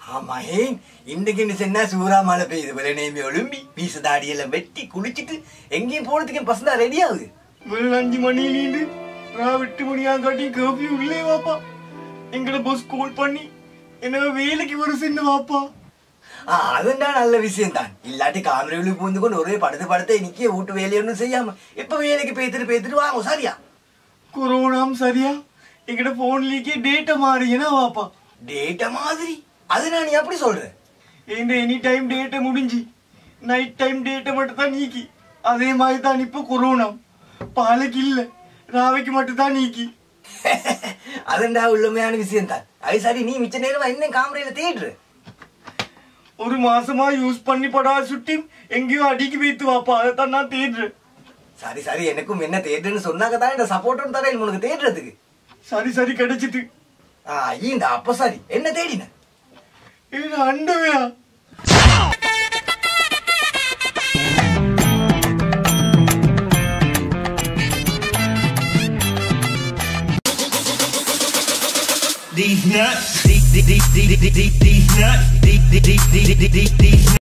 மகேன் இன்னைக்கு என்ன சொன்னா சூறா மழை பெய்யுது விலநேமி ஒழும்பி பீச தாடியெல்லாம் வெட்டி குளிச்சிட்டு எங்கேயும் போனதுக்கு என் பசங்க ரெடி ஆகுது வெறும் அஞ்சு மணியிலிருந்து நான் எட்டு மணியாங்காட்டி கர்ஃபியூ இல்லே வாப்பா எங்களை பஸ் கால் பண்ணி என்ன வேலைக்கு வர சின்ன வாப்பா ஆ அதுண்டா நல்ல விஷயம் தான் இல்லாட்டி காமரையில் பூந்து கொண்டு ஒரே படுத்து படுத்து இன்னைக்கு வீட்டு வேலையொன்னும் செய்யாம எப்ப வேலைக்கு பேத்துட்டு பேத்துட்டு வாங்க சரியா கொரோனாம் சரியா எங்கட போன்லயே டேட்டா மாறினா வாப்பா டேட்ட மாதிரி அது நான் நீ அப்படி சொல்ற இந்த எனி டைம் டேட்டா முடிஞ்சு நைட் டைம் டேட்டா மட்டும் தான் நீக்கி அதே மாதிரி தான் இப்போ கொரோனா பாலைக்கு இல்ல ராவைக்கு மட்டும் தான் நீக்கி அதுண்டா உள்ளமையான விஷயம் தான் அது சரி நீ மிச்ச நேரமா என்ன காமரையில தேடுற ஒரு மாசமா யூஸ் பண்ணி படா சுட்டி எங்கேயோ அடிக்கி வைத்து வாப்பா அதை தான் நான் தேடுறேன் சரி சரி எனக்கும் என்ன தேடுன்னு சொன்னாக்க தான் இந்த சப்போர்ட்டும் தரேன் உனக்கு தேடுறதுக்கு சரி சரி கிடைச்சிட்டு ஆ இந்த அப்ப சரி என்ன தேடின இது அண்டவையா These nuts, these, these, these, these, these, these nuts, these, these, these, these, these, these